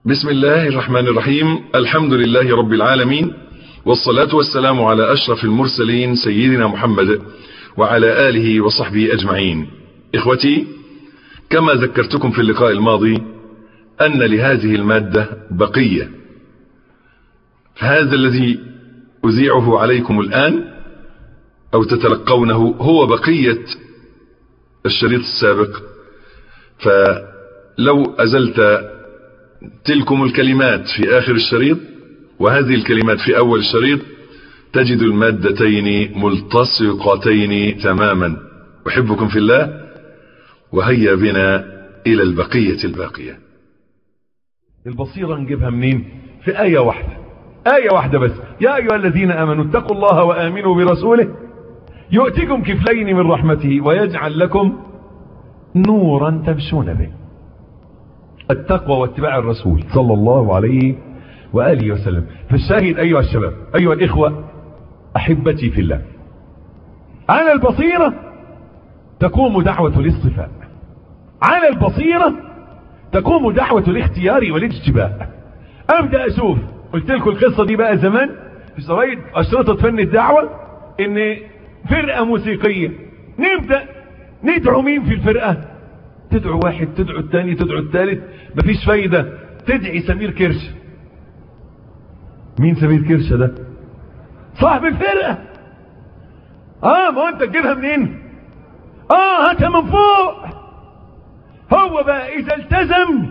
بسم الله الرحمن الرحيم الحمد لله رب العالمين والصلاة والسلام على أشرف المرسلين سيدنا محمد وعلى آله وصحبه أجمعين إخوتي كما ذكرتكم في اللقاء الماضي أن لهذه المادة بقية هذا الذي أذيعه عليكم الآن أو تتلقونه هو بقية الشريط السابق فلو أزلت تلكم الكلمات في آخر الشريط وهذه الكلمات في أول الشريط تجد المادتين ملتصقتين تماما أحبكم في الله وهيا بنا إلى البقية الباقية البصيرة نجيبها منين في آية واحدة آية واحدة بس يا أيها الذين آمنوا اتقوا الله وآمنوا برسوله يؤتكم كفلين من رحمته ويجعل لكم نورا تمشون به التقوى واتباع الرسول صلى الله عليه وآله وسلم فالشاهد أيها الشباب أيها الإخوة أحبتي في الله على البصيرة تقوم دعوة الاصطفاء على البصيرة تقوم دعوة الاختيار والاجتباء أبدأ أشوف قلت لكم القصة دي بقى زمان في شرايط أشرطة فن الدعوة إن فرقة موسيقية نبدأ ندعو مين في الفرقة تدعو واحد تدعو الثاني تدعو الثالث مفيش فايدة تدعي سمير كرش مين سمير كرش ده صاحب الفرقة اه ما انت تجيبها منين اه هاتها من فوق هو بقى اذا التزم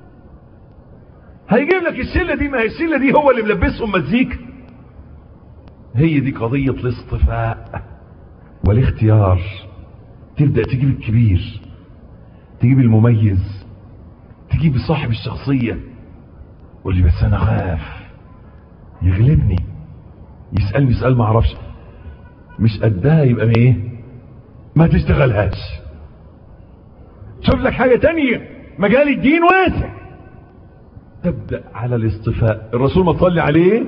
هيجيب لك الشلة دي ما هي الشلة دي هو اللي ملبسهم مزيكا هي دي قضية الاصطفاء والاختيار تبدأ تجيب الكبير تجيب المميز تجيب صاحب الشخصية واللي بس انا خاف يغلبني يسألني سؤال ما اعرفش مش قدها يبقى ايه ما تشتغلهاش شوف لك حاجة تانية مجال الدين واسع تبدأ على الاصطفاء الرسول ما تصلي عليه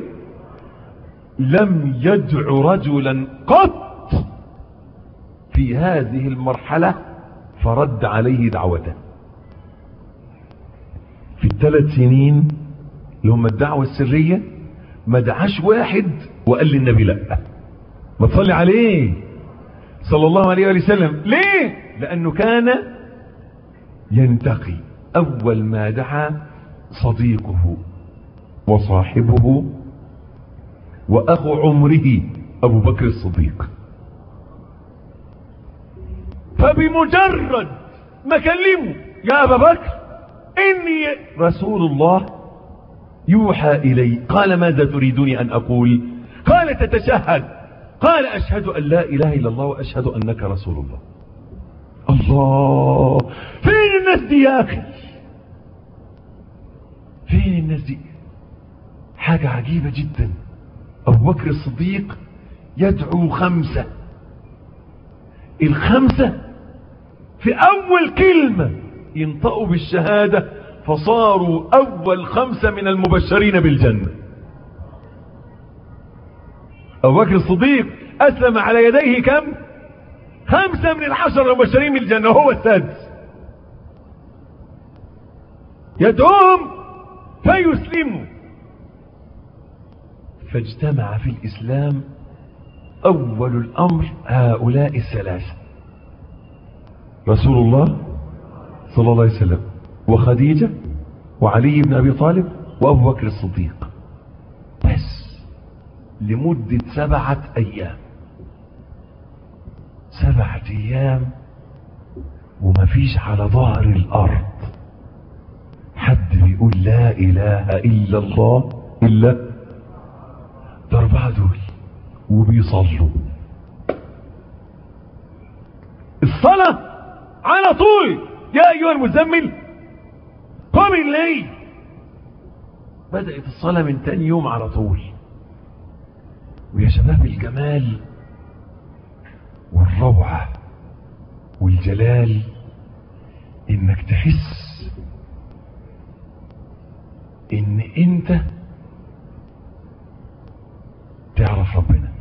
لم يدع رجلا قط في هذه المرحلة فرد عليه دعوته في الثلاث سنين اللي هم الدعوة السرية ما دعاش واحد وقال للنبي لا ما تصلي عليه صلى الله عليه وسلم ليه لأنه كان ينتقي أول ما دعا صديقه وصاحبه وأخو عمره أبو بكر الصديق فبمجرد ما كلمه يا أبا بكر إني رسول الله يوحى إلي قال ماذا تريدني أن أقول قال تتشهد قال أشهد أن لا إله إلا الله وأشهد أنك رسول الله الله فين الناس دي يا أخي فين الناس دي حاجة عجيبة جدا أبو بكر الصديق يدعو خمسة الخمسة في أول كلمة ينطقوا بالشهادة فصاروا أول خمسة من المبشرين بالجنة أبو بكر الصديق أسلم على يديه كم خمسة من العشر المبشرين بالجنة وهو السادس يدعوهم فيسلموا فاجتمع في الإسلام أول الأمر هؤلاء الثلاثة رسول الله صلى الله عليه وسلم وخديجة وعلي بن أبي طالب وأبو بكر الصديق بس لمدة سبعة أيام سبعة أيام وما فيش على ظهر الأرض حد بيقول لا إله إلا الله إلا ده أربعة دول وبيصلوا الصلاة على طول يا أيها المزمل قم الليل بدأت الصلاة من تاني يوم على طول ويا شباب الجمال والروعة والجلال انك تحس ان انت تعرف ربنا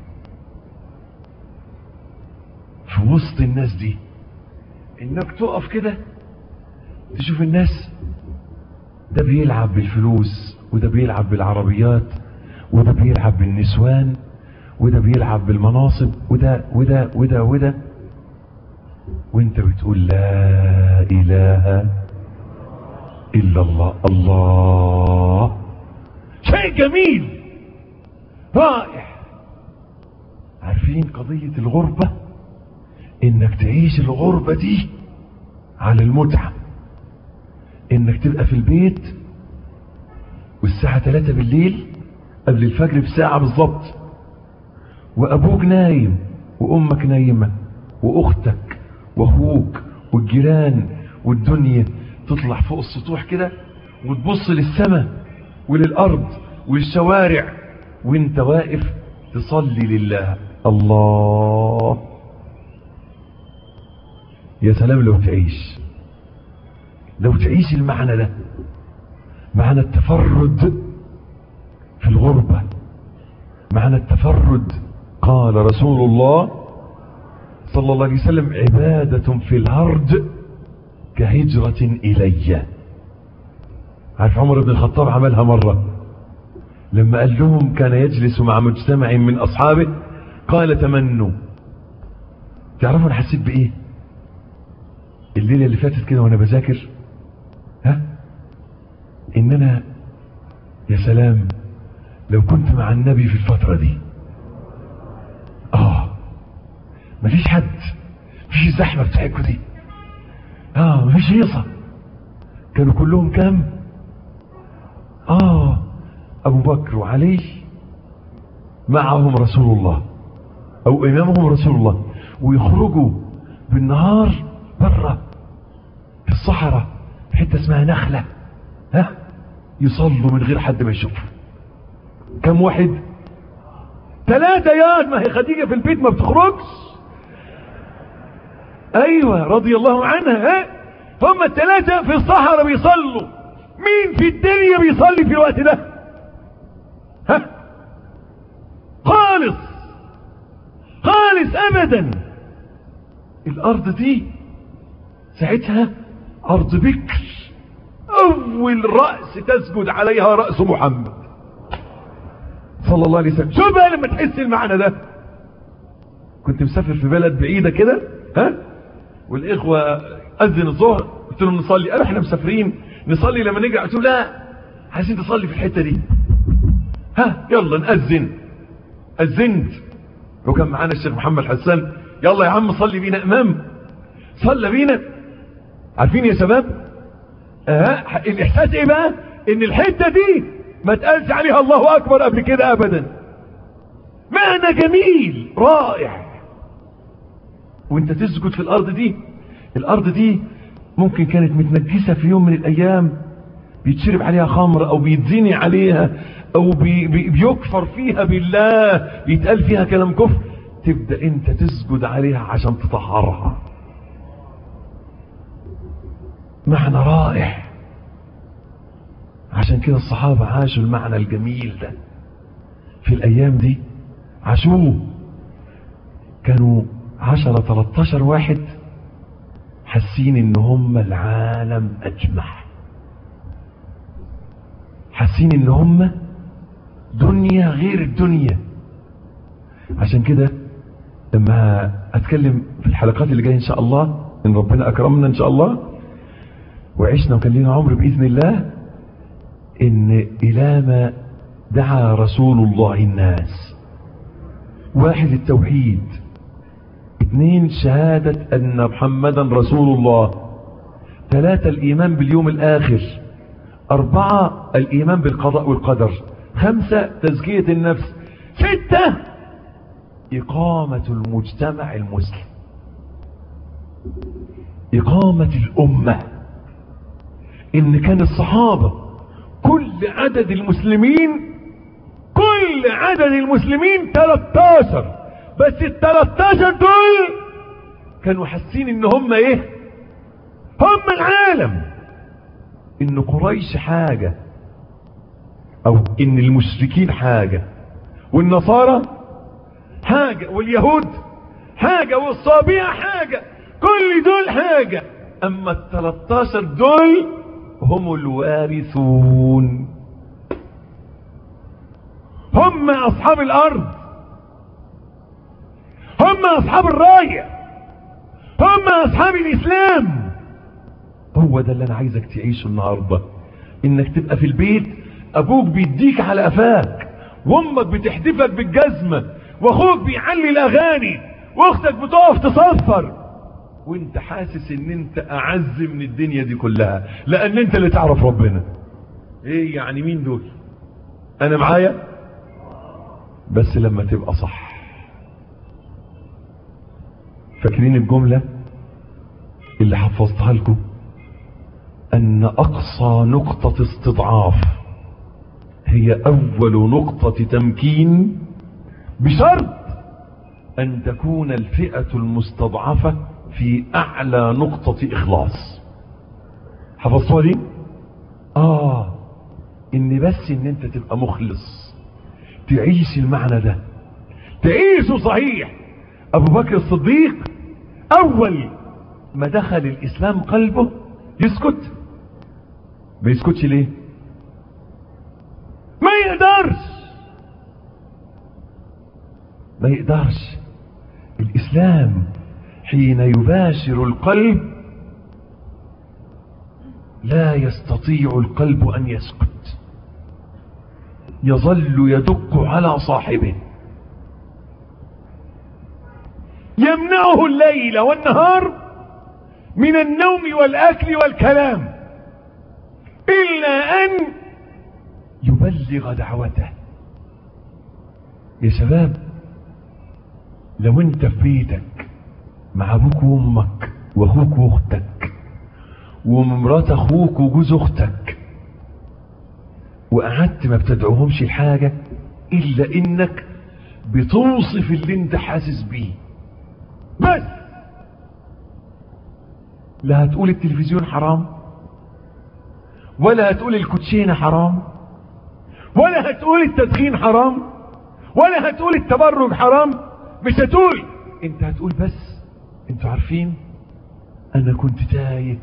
في وسط الناس دي انك تقف كده تشوف الناس ده بيلعب بالفلوس وده بيلعب بالعربيات وده بيلعب بالنسوان وده بيلعب بالمناصب وده وده وده وده وانت بتقول لا اله الا الله الله شيء جميل رائع عارفين قضية الغربة انك تعيش الغربة دي على المتعة انك تبقى في البيت والساعة 3 بالليل قبل الفجر بساعة بالظبط وابوك نايم وامك نايمة واختك واخوك والجيران والدنيا تطلع فوق السطوح كده وتبص للسماء وللارض والشوارع وانت واقف تصلي لله الله يا سلام لو تعيش لو تعيش المعنى ده معنى التفرد في الغربة معنى التفرد قال رسول الله صلى الله عليه وسلم عبادة في الهرج كهجرة إلي عارف عمر بن الخطاب عملها مرة لما قال لهم كان يجلس مع مجتمع من أصحابه قال تمنوا تعرفوا أنا حسيت بإيه الليلة اللي فاتت كده وأنا بذاكر ها إن أنا يا سلام لو كنت مع النبي في الفترة دي آه مفيش حد مفيش الزحمة بتاعتكم دي آه مفيش هيصة كانوا كلهم كام آه أبو بكر وعلي معهم رسول الله أو إمامهم رسول الله ويخرجوا بالنهار برا في الصحراء في حتة اسمها نخلة ها يصلوا من غير حد ما يشوفه كم واحد ثلاثة يا ما هي خديجة في البيت ما بتخرجش ايوه رضي الله عنها ها هم الثلاثة في الصحراء بيصلوا مين في الدنيا بيصلي في الوقت ده ها خالص خالص ابدا الارض دي ساعتها ارض بكر اول رأس تسجد عليها رأس محمد صلى الله عليه وسلم شو بقى لما تحس المعنى ده كنت مسافر في بلد بعيدة كده ها والاخوة اذن الظهر قلت لهم نصلي قالوا احنا مسافرين نصلي لما نرجع قلت لهم لا عايزين تصلي في الحتة دي ها يلا نأذن أذنت وكان معانا الشيخ محمد حسان يلا يا عم صلي بينا امام صلى بينا عارفين يا شباب اه الاحساس ايه بقى ان الحتة دي ما تقالش عليها الله اكبر قبل كده ابدا معنى جميل رائع وانت تسجد في الارض دي الارض دي ممكن كانت متنجسة في يوم من الايام بيتشرب عليها خمر او بيتزني عليها او بي بي بيكفر فيها بالله بيتقال فيها كلام كفر تبدأ انت تسجد عليها عشان تطهرها معنى رائع عشان كده الصحابة عاشوا المعنى الجميل ده في الايام دي عاشوه كانوا عشرة تلتاشر واحد حاسين ان هم العالم اجمع حاسين ان هم دنيا غير الدنيا عشان كده لما اتكلم في الحلقات اللي جايه ان شاء الله ان ربنا اكرمنا ان شاء الله وعشنا وكان لنا عمر باذن الله ان الى ما دعا رسول الله الناس واحد التوحيد اثنين شهادة ان محمدا رسول الله ثلاثة الايمان باليوم الاخر اربعة الايمان بالقضاء والقدر خمسة تزكية النفس ستة اقامة المجتمع المسلم اقامة الامة ان كان الصحابة كل عدد المسلمين كل عدد المسلمين 13 بس ال 13 دول كانوا حاسين ان هم ايه هم العالم ان قريش حاجة او ان المشركين حاجة والنصارى حاجة واليهود حاجة والصابئة حاجة كل دول حاجة اما ال 13 دول هم الوارثون هم اصحاب الارض هم اصحاب الرايه هم اصحاب الاسلام هو ده اللي انا عايزك تعيشه النهارده انك تبقى في البيت ابوك بيديك على قفاك وامك بتحدفك بالجزمه واخوك بيعلي الاغاني واختك بتقف تصفر وانت حاسس ان انت اعز من الدنيا دي كلها لان انت اللي تعرف ربنا ايه يعني مين دول انا معايا بس لما تبقى صح فاكرين الجملة اللي حفظتها لكم ان اقصى نقطة استضعاف هي اول نقطة تمكين بشرط ان تكون الفئة المستضعفة في اعلى نقطة اخلاص حفظتوها دي اه ان بس ان انت تبقى مخلص تعيش المعنى ده تعيشه صحيح ابو بكر الصديق اول ما دخل الاسلام قلبه يسكت ما يسكتش ليه ما يقدرش ما يقدرش الاسلام حين يباشر القلب لا يستطيع القلب ان يسكت يظل يدق على صاحبه يمنعه الليل والنهار من النوم والاكل والكلام الا ان يبلغ دعوته يا شباب لو انت في بيتك مع ابوك وامك واخوك واختك ومرات اخوك وجوز اختك وقعدت ما بتدعوهمش لحاجة الا انك بتوصف اللي انت حاسس بيه بس لا هتقول التلفزيون حرام ولا هتقول الكوتشينة حرام ولا هتقول التدخين حرام ولا هتقول التبرج حرام مش هتقول انت هتقول بس انتوا عارفين انا كنت تايه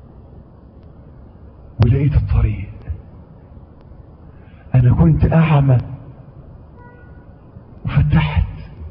ولقيت الطريق انا كنت اعمى وفتحت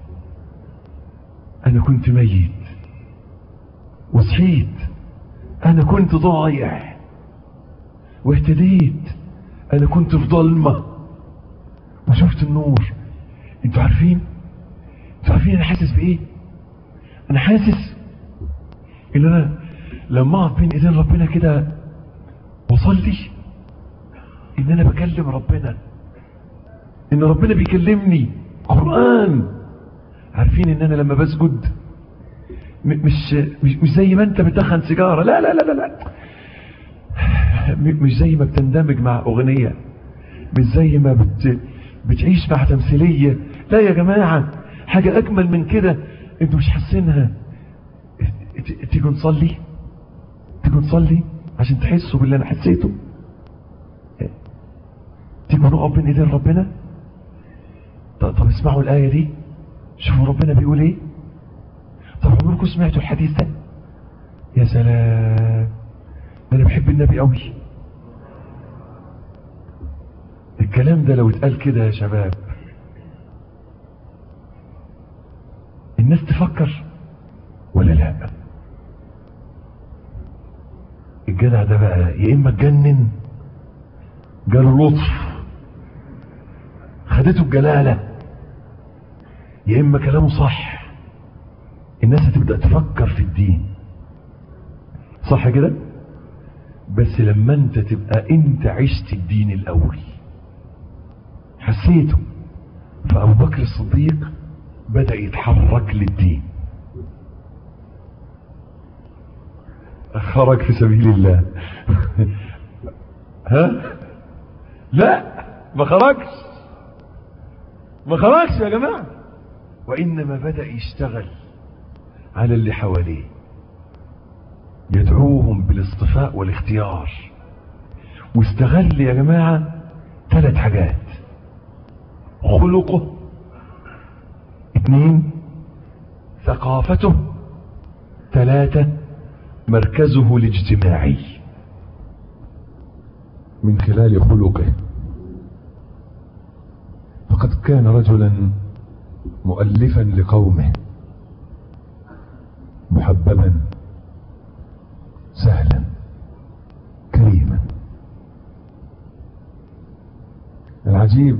انا كنت ميت وصحيت انا كنت ضايع واهتديت انا كنت في ضلمه وشفت النور انتوا عارفين انتوا عارفين انا حاسس بايه انا حاسس ان انا لما اقعد بين ايدين ربنا كده واصلي ان انا بكلم ربنا ان ربنا بيكلمني قرآن عارفين ان انا لما بسجد مش مش, مش زي ما انت بتدخن سيجارة لا لا لا لا, لا. مش زي ما بتندمج مع اغنية مش زي ما بت بتعيش مع تمثيلية لا يا جماعة حاجة اجمل من كده انتوا مش حاسينها تيجوا نصلي تيجوا نصلي عشان تحسوا باللي انا حسيته تيجوا نقف بين ايدين ربنا طب, طب اسمعوا الآية دي شوفوا ربنا بيقول ايه طب عمركم سمعتوا الحديث ده يا سلام انا بحب النبي قوي الكلام ده لو اتقال كده يا شباب الناس تفكر ولا لا الجدع ده بقى يا اما اتجنن جاله لطف خدته الجلاله يا اما كلامه صح الناس هتبدا تفكر في الدين صح كده بس لما انت تبقى انت عشت الدين الاول حسيته فابو بكر الصديق بدا يتحرك للدين خرج في سبيل الله ها لا ما خرجش ما خرجش يا جماعه وإنما بدأ يشتغل على اللي حواليه يدعوهم بالاصطفاء والاختيار واستغل يا جماعة ثلاث حاجات خلقه اثنين ثقافته ثلاثة مركزه الاجتماعي من خلال خلقه فقد كان رجلا مؤلفا لقومه محببا سهلا كريما العجيب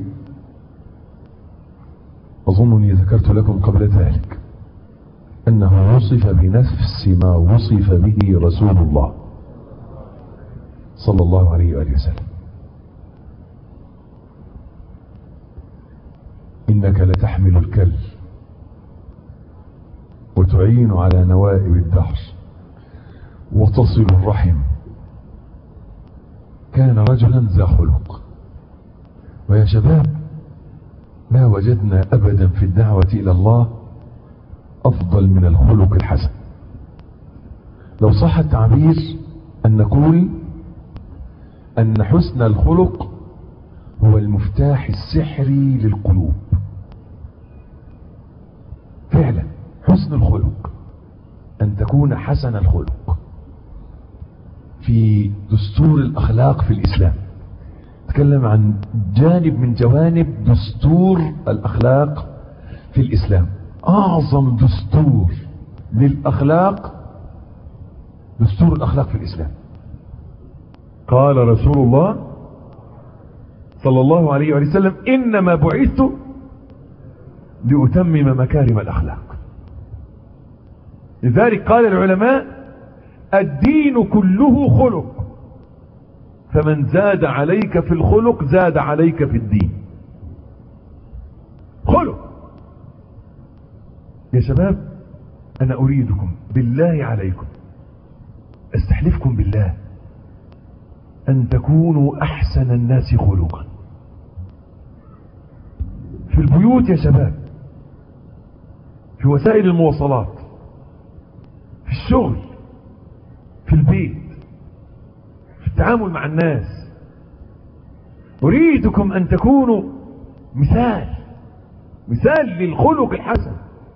أظنني ذكرت لكم قبل ذلك أنه وصف بنفس ما وصف به رسول الله صلى الله عليه وآله وسلم إنك لتحمل الكل وتعين على نوائب الدهر وتصل الرحم كان رجلا ذا خلق ويا شباب ما وجدنا أبدا في الدعوة إلى الله أفضل من الخلق الحسن لو صح التعبير أن نقول أن حسن الخلق هو المفتاح السحري للقلوب فعلا حسن الخلق أن تكون حسن الخلق في دستور الأخلاق في الإسلام تكلم عن جانب من جوانب دستور الأخلاق في الإسلام أعظم دستور للأخلاق دستور الأخلاق في الإسلام قال رسول الله صلى الله عليه وسلم إنما بعثت لأتمم مكارم الأخلاق لذلك قال العلماء الدين كله خلق فمن زاد عليك في الخلق زاد عليك في الدين خلق يا شباب أنا أريدكم بالله عليكم استحلفكم بالله أن تكونوا أحسن الناس خلقا في البيوت يا شباب في وسائل المواصلات في الشغل في البيت في التعامل مع الناس أريدكم أن تكونوا مثال مثال للخلق الحسن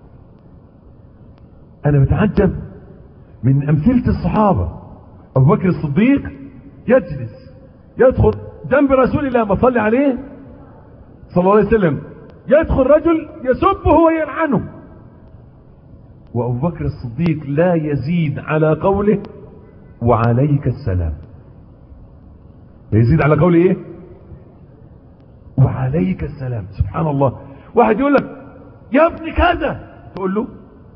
أنا بتعجب من أمثلة الصحابة أبو بكر الصديق يجلس يدخل جنب رسول الله ما صلي عليه صلى الله عليه وسلم يدخل رجل يسبه ويلعنه وأبو بكر الصديق لا يزيد على قوله وعليك السلام يزيد على قوله ايه وعليك السلام سبحان الله واحد يقول لك يا ابن كذا تقول له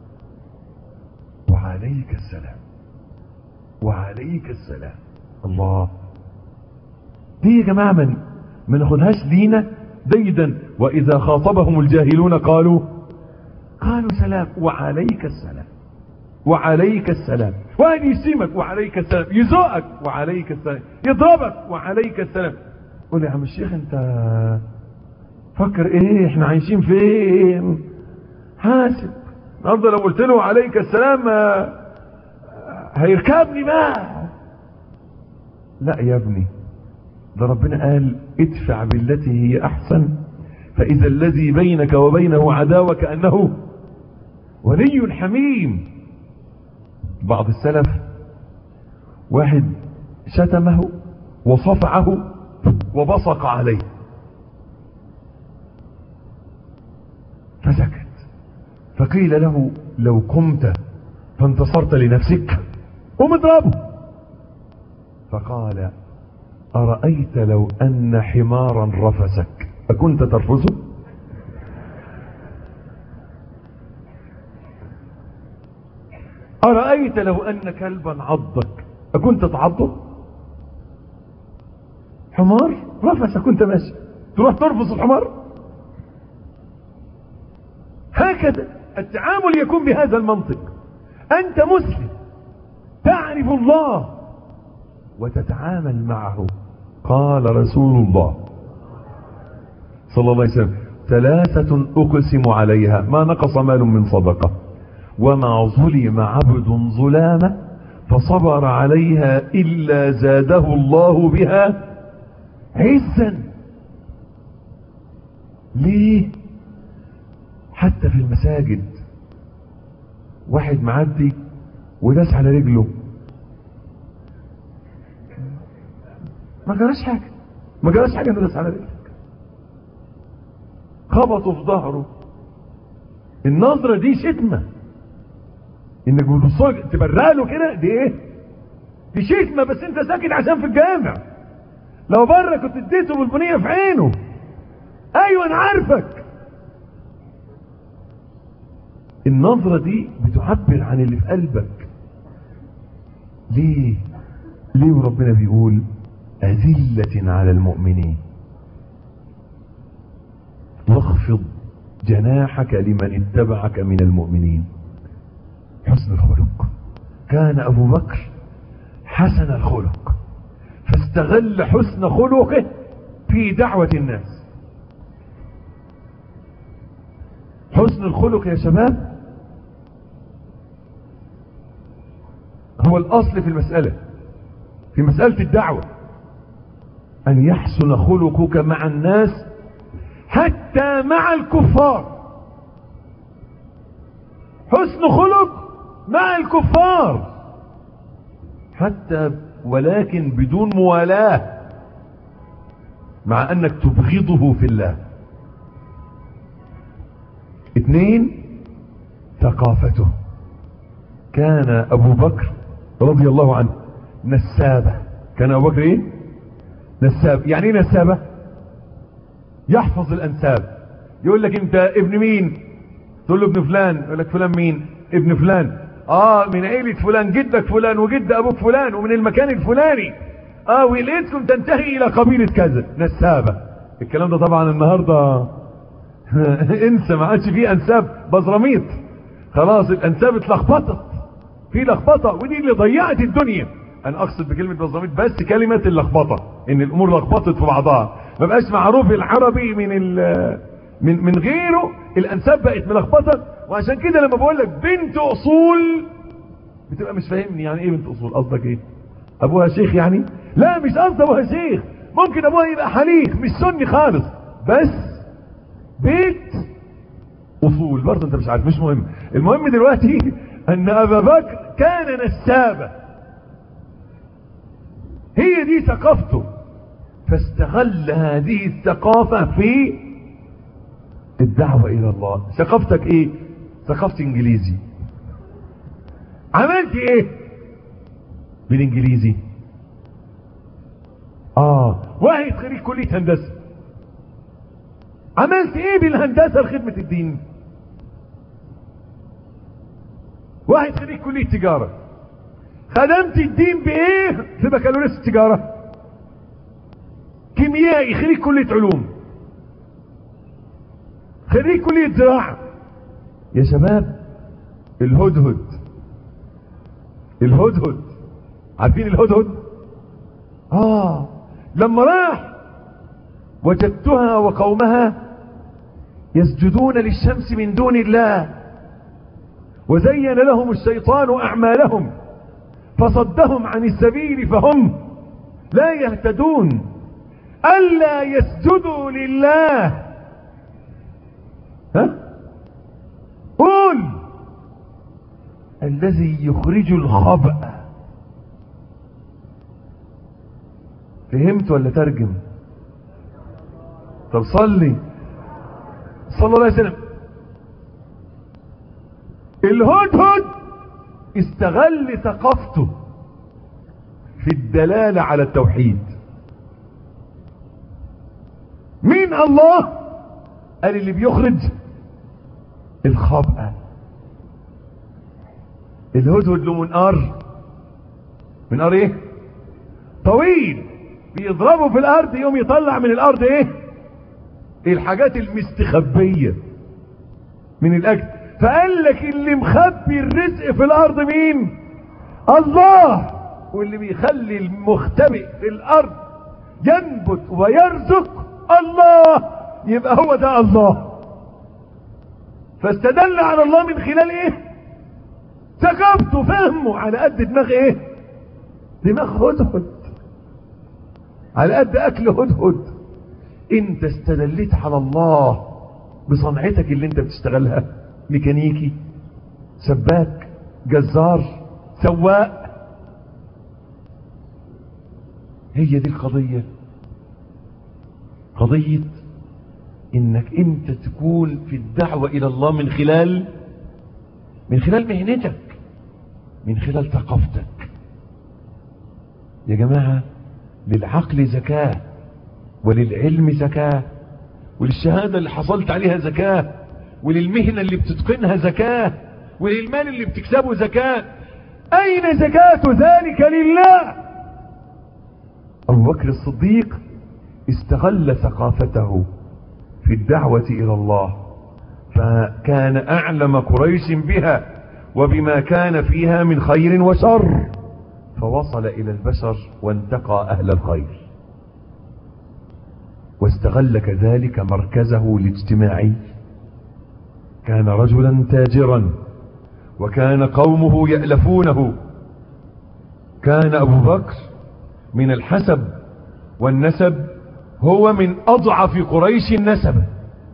وعليك السلام وعليك السلام الله دي يا جماعة من ما ناخدهاش لينا جيدا وإذا خاطبهم الجاهلون قالوا قالوا سلام وعليك السلام وعليك السلام وأن يسيمك وعليك السلام يزوقك وعليك السلام يضربك وعليك السلام قول يا عم الشيخ انت فكر ايه احنا عايشين فين حاسب النهارده لو قلت له عليك السلام هيركبني بقى لا يا ابني ده ربنا قال ادفع بالتي هي احسن فاذا الذي بينك وبينه عداوة كأنه ولي حميم بعض السلف واحد شتمه وصفعه وبصق عليه فسكت فقيل له لو قمت فانتصرت لنفسك قم اضربه فقال أرأيت لو أن حمارا رفسك أكنت ترفزه أرأيت لو أن كلبا عضك أكنت تعضه حمار رفس كنت ماشي تروح ترفض الحمار هكذا التعامل يكون بهذا المنطق أنت مسلم تعرف الله وتتعامل معه قال رسول الله صلى الله عليه وسلم ثلاثة أقسم عليها ما نقص مال من صدقة وما ظلم عبد ظلامة فصبر عليها إلا زاده الله بها عزا ليه حتى في المساجد واحد معدي وداس على رجله ما جراش حاجة ما جراش حاجة ندرس على رجلك خبطوا في ظهره النظرة دي شتمة انك بتصوج تبرق له كده دي ايه دي شتمة بس انت ساكت عشان في الجامع لو بره كنت اديته بالبنية في عينه ايوه انا عارفك النظرة دي بتعبر عن اللي في قلبك ليه ليه وربنا بيقول أذلة على المؤمنين واخفض جناحك لمن اتبعك من المؤمنين حسن الخلق كان أبو بكر حسن الخلق فاستغل حسن خلقه في دعوة الناس حسن الخلق يا شباب هو الأصل في المسألة في مسألة الدعوة أن يحسن خلقك مع الناس حتى مع الكفار حسن خلق مع الكفار حتى ولكن بدون موالاة مع أنك تبغضه في الله اثنين ثقافته كان أبو بكر رضي الله عنه نسابة كان أبو بكر إيه نساب يعني إيه نسابة يحفظ الأنساب يقول لك أنت ابن مين تقول له ابن فلان يقول لك فلان مين ابن فلان اه من عيلة فلان جدك فلان وجد ابوك فلان ومن المكان الفلاني اه ولقيتكم تنتهي الى قبيلة كذا نسابة الكلام ده طبعا النهاردة انسى ما عادش فيه انساب بزراميط خلاص الانساب اتلخبطت في لخبطة ودي اللي ضيعت الدنيا انا اقصد بكلمة بزراميط بس كلمة اللخبطة ان الامور لخبطت في بعضها ما بقاش معروف العربي من من من غيره الانساب بقت ملخبطه وعشان كده لما بقول لك بنت اصول بتبقى مش فاهمني يعني ايه بنت اصول قصدك ايه ابوها شيخ يعني لا مش قصد ابوها شيخ ممكن ابوها يبقى حليق مش سني خالص بس بيت اصول برضه انت مش عارف مش مهم المهم دلوقتي ان ابا بكر كان نسابه هي دي ثقافته فاستغل هذه الثقافه في الدعوة إلى الله ثقافتك إيه ثقافة إنجليزي عملت إيه بالإنجليزي آه واحد خريج كلية هندسة عملت إيه بالهندسة لخدمة الدين واحد خريج كلية تجارة خدمت الدين بإيه في بكالوريوس التجارة كيميائي خريج كلية علوم خريج كلية زراعة يا شباب الهدهد الهدهد عارفين الهدهد اه لما راح وجدتها وقومها يسجدون للشمس من دون الله وزين لهم الشيطان اعمالهم فصدهم عن السبيل فهم لا يهتدون الا يسجدوا لله ها قول الذي يخرج الخبأ فهمت ولا ترجم طب صلي صلى الله عليه وسلم الهدهد استغل ثقافته في الدلالة على التوحيد مين الله قال اللي بيخرج الخبأ الهدهد له منقار منقار ايه طويل بيضربه في الارض يوم يطلع من الارض ايه الحاجات المستخبية من الاكل فقال لك اللي مخبي الرزق في الارض مين الله واللي بيخلي المختبئ في الارض ينبت ويرزق الله يبقى هو ده الله فاستدل على الله من خلال ايه ثقافته فهمه على قد دماغ ايه دماغ هدهد على قد اكل هدهد انت استدليت على الله بصنعتك اللي انت بتشتغلها ميكانيكي سباك جزار سواق هي دي القضية قضية انك انت تكون في الدعوة الى الله من خلال من خلال مهنتك من خلال ثقافتك يا جماعة للعقل زكاة وللعلم زكاة وللشهادة اللي حصلت عليها زكاة وللمهنة اللي بتتقنها زكاة وللمال اللي بتكسبه زكاة أين زكاة ذلك لله أبو بكر الصديق استغل ثقافته في الدعوة إلى الله فكان أعلم قريش بها وبما كان فيها من خير وشر فوصل إلى البشر وانتقى أهل الخير واستغل كذلك مركزه الاجتماعي كان رجلا تاجرا وكان قومه يألفونه كان أبو بكر من الحسب والنسب هو من أضعف قريش نسبا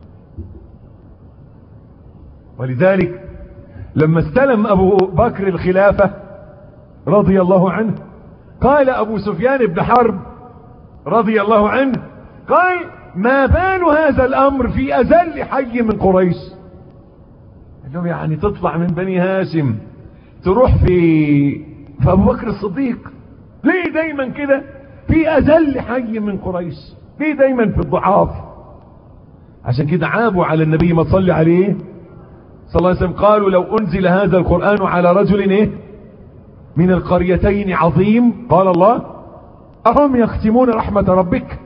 ولذلك لما استلم أبو بكر الخلافة رضي الله عنه قال أبو سفيان بن حرب رضي الله عنه قال ما بال هذا الأمر في أزل حي من قريش قال لهم يعني تطلع من بني هاشم تروح في في أبو بكر الصديق ليه دايما كده في أزل حي من قريش ليه دايما في الضعاف عشان كده عابوا على النبي ما تصلي عليه صلى الله عليه وسلم قالوا لو أنزل هذا القرآن على رجل إيه من القريتين عظيم قال الله أهم يختمون رحمة ربك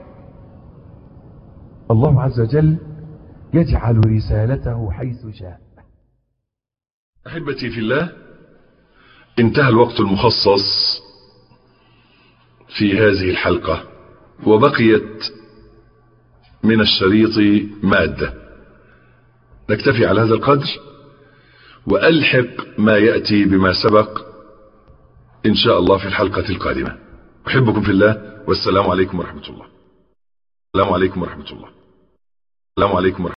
الله عز وجل يجعل رسالته حيث شاء أحبتي في الله انتهى الوقت المخصص في هذه الحلقة وبقيت من الشريط مادة نكتفي على هذا القدر وألحق ما يأتي بما سبق إن شاء الله في الحلقة القادمة أحبكم في الله والسلام عليكم ورحمة الله السلام عليكم ورحمة الله السلام عليكم ورحمة